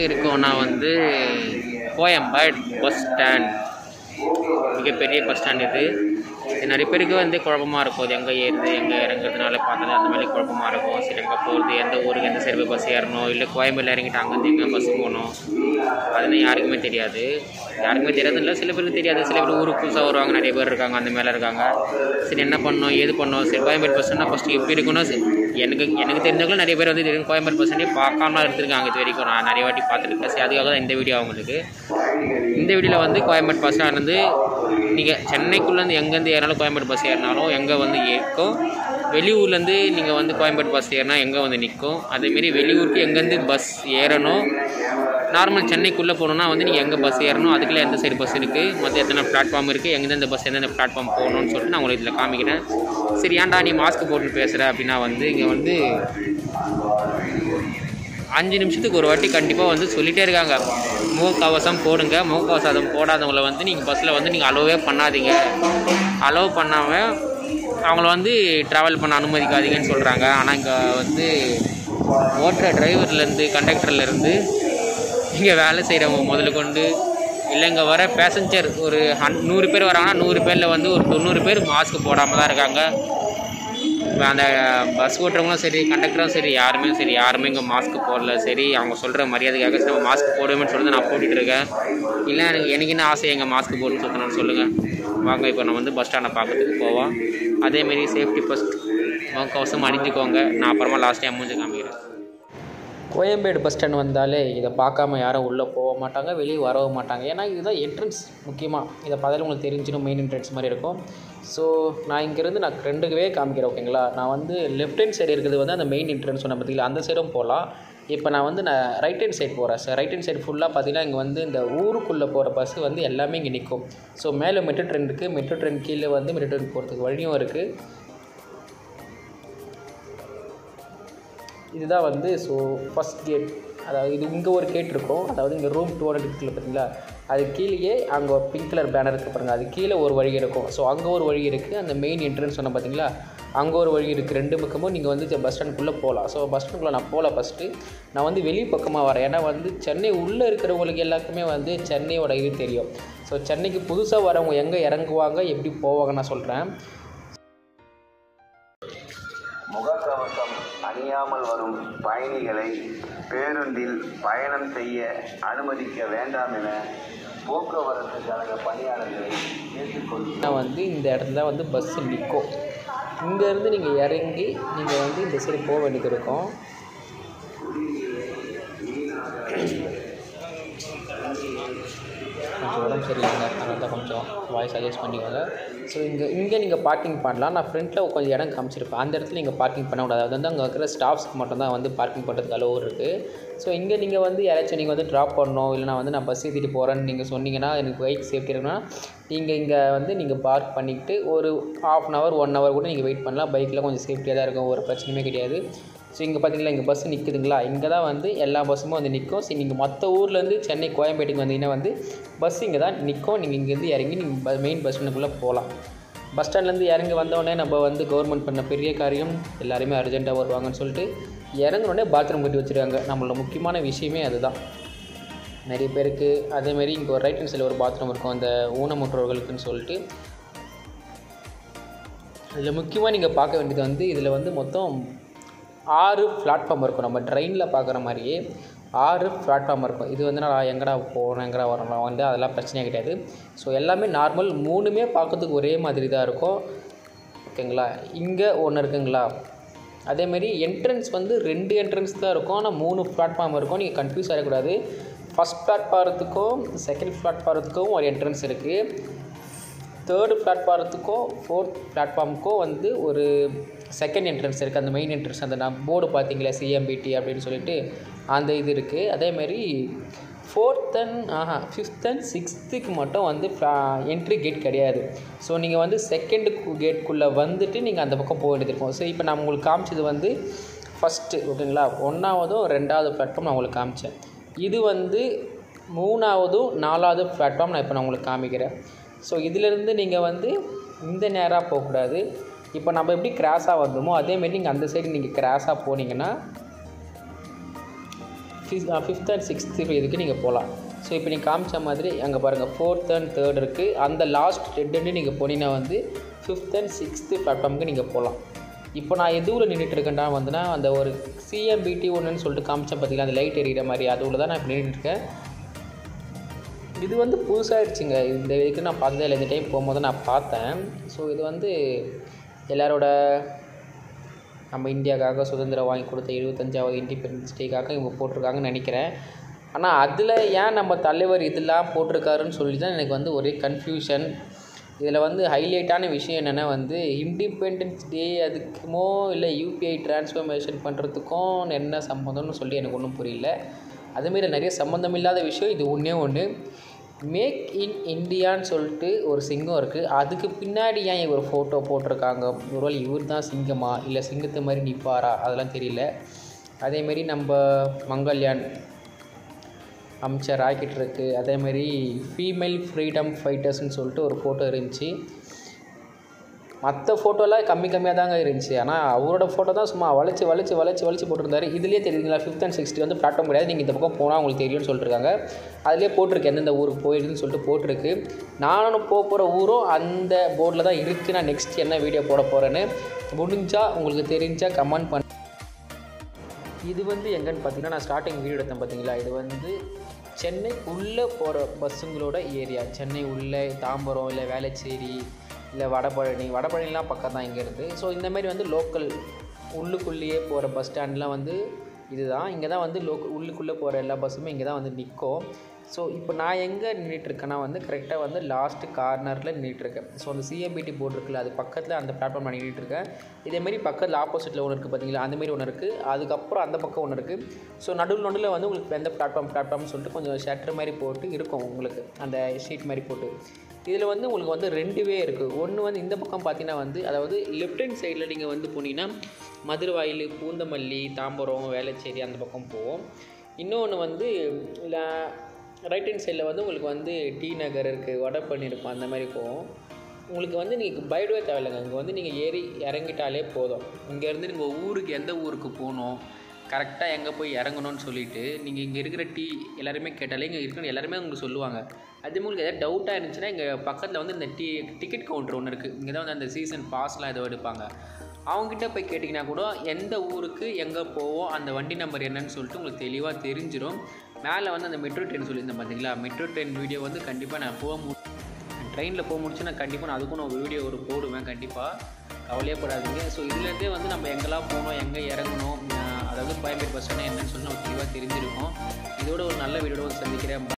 இருக்கோம்னா வந்து Koyambedu bus stand மிகப்பெரிய பஸ் ஸ்டாண்ட் இது இது நிறைய பேருக்கு வந்து குழப்பமாக இருக்கும் இது எங்கே ஏறுது எங்கே இறங்குறதுனால பார்த்தது அந்த மாதிரி குழப்பமாக இருக்கும் சரி எங்கே போகிறது எந்த ஊருக்கு எந்த சைடு பஸ் ஏறணும் இல்லை கோயம்பேடில் இறங்கிட்டு அங்கேருந்து எங்கே பஸ் போகணும் அதெல்லாம் யாருக்குமே தெரியாது யாருக்குமே தெரியாது இல்லை சில பேருக்கு தெரியாது சில பேர் ஊருக்கு புதுசாக வருவாங்க நிறைய பேர் இருக்காங்க அந்த மேலே இருக்காங்க சரி என்ன பண்ணணும் ஏது பண்ணணும் சரி கோயம்பேடு பஸ் ஸ்டாண்ட் ஃபஸ்ட்டு எப்படி இருக்குன்னா சரி, எனக்கு எனக்கு தெரிஞ்சவங்களும் நிறைய பேர் வந்து தெரியும் கோயம்பேடு பஸ் ஸ்டாண்டே பார்க்காம இருந்திருக்காங்க இது வரைக்கும் நான் நிறைய வாட்டி பார்த்துருக்கேன் சரி அதுக்காக தான் இந்த வீடியோ அவங்களுக்கு இந்த வீடியோவில் வந்து கோயம்பேடு பஸ் ஸ்டாண்ட் வந்து நீங்கள் சென்னைக்குள்ளேருந்து எங்கேருந்து ஏறினாலும் கோயம்பேடு பஸ் ஏறினாலும் எங்கே வந்து ஏற்கும் வெளியூர்லேருந்து நீங்கள் வந்து கோயம்பேடு பஸ் ஏறினா எங்கே வந்து நிற்கும் அதேமாரி வெளியூருக்கு எங்கேருந்து பஸ் ஏறணும் நார்மல் சென்னைக்குள்ளே போகணுன்னா வந்து நீங்கள் எங்கே பஸ் ஏறணும் அதுக்குள்ளே எந்த சைடு பஸ் இருக்குது மொத்தம் எத்தனை பிளாட்ஃபார்ம் இருக்குது எங்கெந்த பஸ் எந்தெந்த பிளாட்ஃபார்ம் போகணும்னு சொல்லிட்டு நான் உங்களுக்கு இதில் காமிக்கிறேன் சரி ஏன்டா நீ மாஸ்க் போட்டு பேசுகிற அப்படின்னா வந்து இங்கே வந்து அஞ்சு நிமிஷத்துக்கு ஒரு வாட்டி கண்டிப்பாக வந்து சொல்லிகிட்டே இருக்காங்க முகக்கவசம் போடுங்க முகக்கவசம் போடாதவங்கள வந்து நீங்கள் பஸ்ஸில் வந்து நீங்கள் அலோவே பண்ணாதீங்க அலோவ் பண்ணாமல் அவங்கள வந்து ட்ராவல் பண்ண அனுமதிக்காதீங்கன்னு சொல்கிறாங்க ஆனால் இங்கே வந்து ஓட்டுற டிரைவர்லேருந்து கண்டக்டர்லேருந்து இங்கே வேலை செய்கிறவங்க முதல்ல கொண்டு இல்லை இங்கே வர பேசஞ்சர் ஒரு ஹன் நூறு பேர் வராங்கன்னா நூறு பேரில் வந்து ஒரு தொண்ணூறு பேர் மாஸ்க் போடாமல் தான் இருக்காங்க இப்போ அந்த பஸ் ஓட்டுறவங்களும் சரி கண்டக்டரும் சரி யாருமே சரி யாருமே இங்கே மாஸ்க் போடல சரி அவங்க சொல்கிற மரியாதைக்காக சரி நம்ம மாஸ்க் போடுவேன்னு சொல்லிட்டு நான் போட்டுட்டு இருக்கேன் இல்லை எனக்கு எனக்கு என்ன ஆசை எங்கள் மாஸ்க் போட்டு சுற்றணும்னு சொல்லுங்கள் வாங்க இப்போ நம்ம வந்து பஸ் ஸ்டாண்டை பார்க்கறதுக்கு போவோம் அதேமாரி சேஃப்டி ஃபஸ்ட் முகக்கவசம் அணிஞ்சுக்கோங்க நான் அப்புறமா லாஸ்ட் டைம் மூஞ்சி காமிக்கிறேன் கோயம்பேடு பஸ் ஸ்டாண்ட் வந்தாலே இதை பார்க்காம யாரும் உள்ளே போக மாட்டாங்க வெளியே வரவும் மாட்டாங்க ஏன்னா இதுதான் என்ட்ரன்ஸ் முக்கியமாக இதை பார்த்தாலே உங்களுக்கு தெரிஞ்சிடும் மெயின் என்ட்ரன்ஸ் மாதிரி இருக்கும் ஸோ நான் இங்கேருந்து நான் ரெண்டுக்கவே காமிக்கிறேன் ஓகேங்களா நான் வந்து லெஃப்ட் ஹேண்ட் சைடு இருக்கிறது வந்து அந்த மெயின் என்ட்ரன்ஸ் சொன்ன பார்த்தீங்களா அந்த சைடும் போகலாம் இப்போ நான் வந்து நான் ரைட் ஹேண்ட் சைடு போகிறேன் சார் ரைட் ஹேண்ட் சைடு ஃபுல்லாக பார்த்தீங்கன்னா இங்கே வந்து இந்த ஊருக்குள்ளே போகிற பஸ் வந்து எல்லாமே இங்கே நிற்கும் ஸோ மேலே மெட்ரோ ட்ரெயின் இருக்குது மெட்ரோ ட்ரெயின் கீழே வந்து மெட்ரோ ட்ரெயின் போகிறதுக்கு வழியும் இருக்குது இதுதான் வந்து ஸோ ஃபஸ்ட் கேட் அதாவது இது இங்கே ஒரு கேட் இருக்கும் அதாவது இங்கே ரூம் டூ ஹண்ட்ரட் இருக்குல்ல பார்த்தீங்களா அது கீழேயே அங்கே பிங்க் கலர் பேனர் இருக்குது பாருங்க அது கீழே ஒரு வழி இருக்கும் ஸோ அங்கே ஒரு வழி இருக்குது அந்த மெயின் என்ட்ரன்ஸ் சொன்ன பார்த்தீங்களா அங்கே ஒரு வழி இருக்குது ரெண்டு பக்கமும் நீங்கள் வந்து பஸ் ஸ்டாண்டுக்குள்ளே போகலாம் ஸோ பஸ் ஸ்டாண்டுக்குள்ளே நான் போகல ஃபஸ்ட்டு நான் வந்து வெளி பக்கமாக வரேன் ஏன்னா வந்து சென்னை உள்ளே இருக்கிறவங்களுக்கு எல்லாருக்குமே வந்து சென்னையோட இது தெரியும் ஸோ சென்னைக்கு புதுசாக வரவங்க எங்கே இறங்குவாங்க எப்படி போவாங்க நான் சொல்கிறேன் முகக்கவசம் அணியாமல் வரும் பயணிகளை பேருந்தில் பயணம் செய்ய அனுமதிக்க வேண்டாம் என போக்குவரத்து கழக பணியாளர்களை கேட்டுக்கொள்கிறோம் ஆனால் வந்து இந்த இடத்துல தான் வந்து பஸ்ஸு நிற்கும் இங்கேருந்து நீங்கள் இறங்கி நீங்கள் வந்து இந்த சைடு போக வேண்டியது இருக்கும் கொஞ்சம் உடம்பு சரியில்லைங்க அதனால தான் கொஞ்சம் வாய்ஸ் அட்ஜஸ்ட் பண்ணிக்கோங்க ஸோ இங்கே இங்கே நீங்கள் பார்க்கிங் பண்ணலாம் நான் ஃப்ரண்ட்டில் கொஞ்சம் இடம் காமிச்சிருப்பேன் அந்த இடத்துல நீங்கள் பார்க்கிங் பண்ணக்கூடாது அது வந்து அங்கே இருக்கிற ஸ்டாஃப்ஸ்க்கு மட்டும் தான் வந்து பார்க்கிங் பண்ணுறதுக்கு அளவு இருக்குது ஸோ இங்கே நீங்கள் வந்து யாராச்சும் நீங்கள் வந்து ட்ராப் பண்ணணும் இல்லை நான் வந்து நான் பஸ் ஏற்றிட்டு போகிறேன்னு நீங்கள் சொன்னீங்கன்னா எனக்கு பைக் சேஃப்டி இருக்குன்னா நீங்கள் இங்கே வந்து நீங்கள் பார்க் பண்ணிக்கிட்டு ஒரு half an hour one hour கூட நீங்கள் வெயிட் பண்ணலாம் பைக்கில் கொஞ்சம் சேஃப்டியாக தான் இருக்கும் ஒரு பிரச்சனையுமே கிடையாது ஸோ இங்கே பார்த்தீங்களா இங்கே பஸ் நிற்குதுங்களா இங்கே தான் வந்து எல்லா பஸ்ஸுமே வந்து நிற்கும் சரி நீங்கள் மற்ற ஊர்லேருந்து சென்னை கோயம்பேட்டுக்கு வந்தீங்கன்னா வந்து பஸ் இங்கே தான் நிற்கும் நீங்கள் இங்கேருந்து இறங்கி நீங்கள் மெயின் பஸ் ஸ்டாண்டுக்குள்ளே போகலாம் பஸ் ஸ்டாண்ட்லேருந்து இறங்கி வந்தோடனே நம்ம வந்து கவர்மெண்ட் பண்ண பெரிய காரியம் எல்லாருமே அர்ஜென்ட்டாக வருவாங்கன்னு சொல்லிட்டு இறங்குனோடனே பாத்ரூம் கட்டி வச்சுருக்காங்க நம்மளோட முக்கியமான விஷயமே அதுதான் நிறைய பேருக்கு அதேமாரி இங்கே ஒரு ரைட் ஹேண்ட் சைடில் ஒரு பாத்ரூம் இருக்கும் அந்த ஊனமுற்றோர்களுக்குன்னு சொல்லிட்டு இதில் முக்கியமாக நீங்கள் பார்க்க வேண்டியது வந்து இதில் வந்து மொத்தம் ஆறு பிளாட்ஃபார்ம் இருக்கும் நம்ம ட்ரெயினில் பார்க்குற மாதிரியே ஆறு பிளாட்ஃபார்ம் இருக்கும் இது வந்து நான் எங்கடா போகிறேன் எங்கடா வரணும் வந்து அதெல்லாம் பிரச்சனையே கிடையாது ஸோ எல்லாமே நார்மல் மூணுமே பார்க்கறதுக்கு ஒரே மாதிரி தான் இருக்கும் ஓகேங்களா இங்கே ஒன்று இருக்குங்களா அதேமாரி என்ட்ரன்ஸ் வந்து ரெண்டு என்ட்ரன்ஸ் தான் இருக்கும் ஆனால் மூணு பிளாட்ஃபார்ம் இருக்கும் நீங்கள் கன்ஃபியூஸ் ஆகக்கூடாது ஃபஸ்ட் பிளாட்ஃபாரத்துக்கும் செகண்ட் பிளாட்ஃபாரத்துக்கும் ஒரு என்ட்ரன்ஸ் இருக்குது தேர்டு பிளாட்ஃபாரத்துக்கும் ஃபோர்த் பிளாட்ஃபார்முக்கும் வந்து ஒரு செகண்ட் என்ட்ரன்ஸ் இருக்குது அந்த மெயின் என்ட்ரன்ஸ் அந்த நான் போர்டு பார்த்தீங்களா சிஎம்பிடி அப்படின்னு சொல்லிட்டு அந்த இது இருக்குது அதேமாரி ஃபோர்த் அண்ட் ஆஹா ஃபிஃப்த் அண்ட் சிக்ஸ்த்துக்கு மட்டும் வந்து என்ட்ரி கேட் கிடையாது ஸோ நீங்கள் வந்து செகண்ட் கேட்குள்ளே வந்துட்டு நீங்கள் அந்த பக்கம் போக வேண்டியது இருக்கும் ஸோ இப்போ நான் உங்களுக்கு காமிச்சது வந்து ஃபஸ்ட்டு ஓகேங்களா ஒன்றாவதும் ரெண்டாவது பிளாட்ஃபார்ம் நான் உங்களுக்கு காமிச்சேன் இது வந்து மூணாவதும் நாலாவது பிளாட்ஃபார்ம் நான் இப்போ நான் உங்களுக்கு காமிக்கிறேன் ஸோ இதிலேருந்து நீங்கள் வந்து இந்த நேராக போகக்கூடாது இப்போ நம்ம எப்படி கிராஸாக வந்தோமோ அதேமாரி நீங்கள் அந்த சைடு நீங்கள் கிராஸாக போனீங்கன்னா ஃபிஃப்த் அண்ட் சிக்ஸ்த்து இதுக்கு நீங்கள் போகலாம் ஸோ இப்போ நீங்கள் காமிச்ச மாதிரி அங்கே பாருங்கள் ஃபோர்த் அண்ட் தேர்ட் இருக்குது அந்த லாஸ்ட் ரெண்டு நீங்கள் போனீங்கன்னா வந்து ஃபிஃப்த் அண்ட் சிக்ஸ்த்து பிளாட்ஃபார்முக்கு நீங்கள் போகலாம் இப்போ நான் எதுவில் நின்றுட்டு இருக்கேன்டா வந்துன்னா அந்த ஒரு சிஎம்பிடி ஒன்றுன்னு சொல்லிட்டு காமிச்சேன் பார்த்தீங்களா அந்த லைட் எரியிற மாதிரி அதுவில் தான் நான் இப்போ நின்றுட்டு இருக்கேன் இது வந்து புதுசாகிடுச்சுங்க இந்த இதுக்கு நான் பார்த்ததே இல்லை இந்த டைம் போகும்போது நான் பார்த்தேன் ஸோ இது வந்து எல்லாரோட நம்ம இந்தியாவுக்காக சுதந்திரம் வாங்கி கொடுத்த எழுபத்தஞ்சாவது இண்டிபெண்டன்ஸ் டேக்காக இவங்க போட்டிருக்காங்கன்னு நினைக்கிறேன் ஆனால் அதில் ஏன் நம்ம தலைவர் இதெல்லாம் போட்டிருக்காருன்னு சொல்லி தான் எனக்கு வந்து ஒரே கன்ஃபியூஷன் இதில் வந்து ஹைலைட்டான விஷயம் என்னென்னா வந்து இண்டிபெண்டன்ஸ் டே அதுக்குமோ இல்லை யூபிஐ ட்ரான்ஸ்ஃபர்மேஷன் பண்ணுறதுக்கும் என்ன சம்மந்தம்னு சொல்லி எனக்கு ஒன்றும் புரியல அதுமாரி நிறைய சம்மந்தம் இல்லாத விஷயம் இது ஒன்றே ஒன்று மேக் இன் இந்தியான்னு சொல்லிட்டு ஒரு சிங்கம் இருக்குது அதுக்கு பின்னாடி ஏன் இவர் ஃபோட்டோ போட்டிருக்காங்க ஒருவேளை இவர் தான் சிங்கமா இல்லை சிங்கத்தை மாதிரி நிற்பாரா அதெல்லாம் தெரியல அதேமாரி நம்ம மங்கள்யான் அமைச்சர் ராக்கெட் இருக்குது அதேமாரி ஃபீமேல் ஃப்ரீடம் ஃபைட்டர்ஸ்னு சொல்லிட்டு ஒரு ஃபோட்டோ இருந்துச்சு மற்ற ஃபோட்டோலாம் கம்மி கம்மியாக தாங்க இருந்துச்சு ஆனால் அவரோட ஃபோட்டோ தான் சும்மா வளைச்சி வளைச்சி வளைச்சி வளைச்சி போட்டிருந்தாரு இதுலேயே தெரியுதுங்களா ஃபிஃப்த் அண்ட் சிக்ஸ்த்து வந்து பிளாட்ஃபார்ம் கிடையாது நீங்கள் இந்த பக்கம் போனால் உங்களுக்கு தெரியும்னு சொல்லிட்டுருக்காங்க அதிலே போட்டிருக்கு எந்தெந்த ஊருக்கு போயிருக்குன்னு சொல்லிட்டு போட்டிருக்கு நானும் போக போகிற ஊரும் அந்த போர்டில் தான் இருக்குது நான் நெக்ஸ்ட் என்ன வீடியோ போட போகிறேன்னு முடிஞ்சால் உங்களுக்கு தெரிஞ்சால் கமெண்ட் பண்ண இது வந்து எங்கன்னு பார்த்தீங்கன்னா நான் ஸ்டார்டிங் வீடியோ எடுத்தேன் பார்த்தீங்களா இது வந்து சென்னை உள்ளே போகிற பஸ்ஸுங்களோட ஏரியா சென்னை உள்ளே தாம்பரம் இல்லை வேளச்சேரி இல்லை வடபழனி வடபழனிலாம் பக்கம் தான் இங்கேருந்து ஸோ இந்தமாரி வந்து லோக்கல் உள்ளுக்குள்ளேயே போகிற பஸ் ஸ்டாண்ட்லாம் வந்து இதுதான் இங்கே தான் வந்து லோக் உள்ளுக்குள்ளே போகிற எல்லா பஸ்ஸுமே இங்கே தான் வந்து நிற்கும் ஸோ இப்போ நான் எங்கே நின்றுட்டுருக்கேன்னா வந்து கரெக்டாக வந்து லாஸ்ட்டு கார்னரில் நின்றுட்டுருக்கேன் ஸோ அந்த சிஎம்பிடி போர்டு இருக்குல்ல அது பக்கத்தில் அந்த பிளாட்ஃபார்ம் நான் நின்றுட்டுருக்கேன் இதேமாரி பக்கத்தில் ஆப்போசிட்டில் ஒன்று இருக்குது பார்த்தீங்களா அந்தமாரி ஒன்று இருக்குது அதுக்கப்புறம் அந்த பக்கம் ஒன்று இருக்குது ஸோ நடுவில் நடுவில் வந்து உங்களுக்கு எந்த பிளாட்ஃபார்ம் பிளாட்ஃபார்ம்னு சொல்லிட்டு கொஞ்சம் ஷட்டர் மாதிரி போட்டு இருக்கும் உங்களுக்கு அந்த ஷீட் மாதிரி போட்டு இதில் வந்து உங்களுக்கு வந்து ரெண்டு வே இருக்குது ஒன்று வந்து இந்த பக்கம் பார்த்தீங்கன்னா வந்து அதாவது லெஃப்ட் ஹேண்ட் சைடில் நீங்கள் வந்து போனீங்கன்னா மதுரவாயில் பூந்தமல்லி தாம்பரம் வேளச்சேரி அந்த பக்கம் போவோம் இன்னொன்று வந்து இல்லை ரைட் ஹேண்ட் சைடில் வந்து உங்களுக்கு வந்து டி நகர் இருக்குது வடபழனி இருக்கும் அந்த மாதிரி போகும் உங்களுக்கு வந்து நீங்கள் பயப்படவே தேவையில்லைங்க இங்கே வந்து நீங்கள் ஏறி இறங்கிட்டாலே போதும் இங்கேருந்து நீங்கள் ஊருக்கு எந்த ஊருக்கு போகணும் கரெக்டாக எங்கே போய் இறங்கணும்னு சொல்லிட்டு நீங்கள் இங்கே இருக்கிற டீ எல்லாருமே கேட்டாலே இங்கே இருக்கிற எல்லாருமே உங்களுக்கு சொல்லுவாங்க அதே உங்களுக்கு எதாவது டவுட்டாக இருந்துச்சுன்னா இங்கே பக்கத்தில் வந்து இந்த டீ டிக்கெட் கவுண்டர் ஒன்று இருக்குது இங்கே தான் வந்து அந்த சீசன் பாஸ்லாம் ஏதோ எடுப்பாங்க அவங்ககிட்ட போய் கேட்டிங்கன்னா கூட எந்த ஊருக்கு எங்கே போவோம் அந்த வண்டி நம்பர் என்னன்னு சொல்லிட்டு உங்களுக்கு தெளிவாக தெரிஞ்சிடும் மேலே வந்து அந்த மெட்ரோ ட்ரெயின் சொல்லியிருந்தேன் பார்த்தீங்களா மெட்ரோ ட்ரெயின் வீடியோ வந்து கண்டிப்பாக நான் போக மு ட்ரெயினில் போக முடிச்சு நான் கண்டிப்பாக நான் அதுக்கும் நான் ஒரு வீடியோ ஒரு போடுவேன் கண்டிப்பாக கவலையே படாதீங்க ஸோ இதுலேருந்தே வந்து நம்ம எங்கெல்லாம் போகணும் எங்கே இறங்கணும் அஹ் அதாவது கோயம்பேடு பஸ் ஸ்டாண்ட் என்னன்னு சொல்லி நம்ம தெளிவாக தெரிஞ்சிருக்கோம் இதோட ஒரு நல்ல வீடியோட வந்து சந்திக்கிறேன்